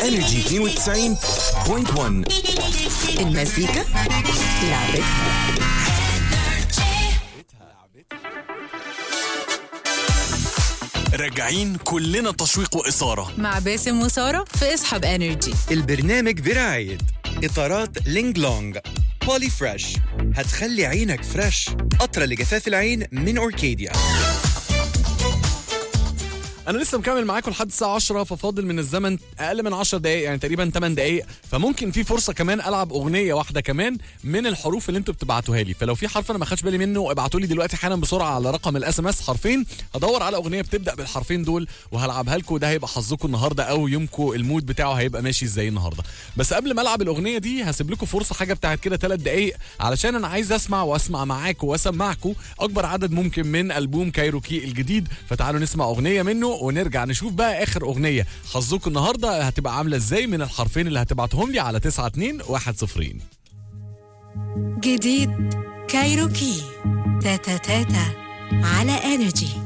انرجي 92.1 المزيكا لعبتها راجعين كلنا تشويق وإثارة مع باسم وسارة في اصحاب انرجي البرنامج برعاية إطارات لينج لونج بولي فريش هتخلي عينك فريش قطرة لجفاف العين من أوركيديا أنا لسه مكمل معاكم لحد الساعة 10 ففاضل من الزمن أقل من 10 دقايق يعني تقريبا 8 دقايق فممكن في فرصة كمان ألعب أغنية واحدة كمان من الحروف اللي أنتوا بتبعتوها لي فلو في حرف أنا ما خدش بالي منه ابعتوا لي دلوقتي حالا بسرعة على رقم الاس ام اس حرفين هدور على أغنية بتبدأ بالحرفين دول وهلعبها لكم ده هيبقى حظكم النهاردة أو يومكم المود بتاعه هيبقى ماشي ازاي النهاردة بس قبل ما ألعب الأغنية دي هسيب لكم فرصة حاجة بتاعت كده 3 دقايق علشان أنا عايز أسمع وأسمع معاكم وأسمعكم أكبر عدد ممكن من ألبوم كايروكي الجديد فتعالوا نسمع أغنية منه ونرجع نشوف بقى اخر اغنيه حظكم النهارده هتبقى عامله ازاي من الحرفين اللي هتبعتهم لي على 9 2 1 0 جديد كايروكي تاتا تاتا على انرجي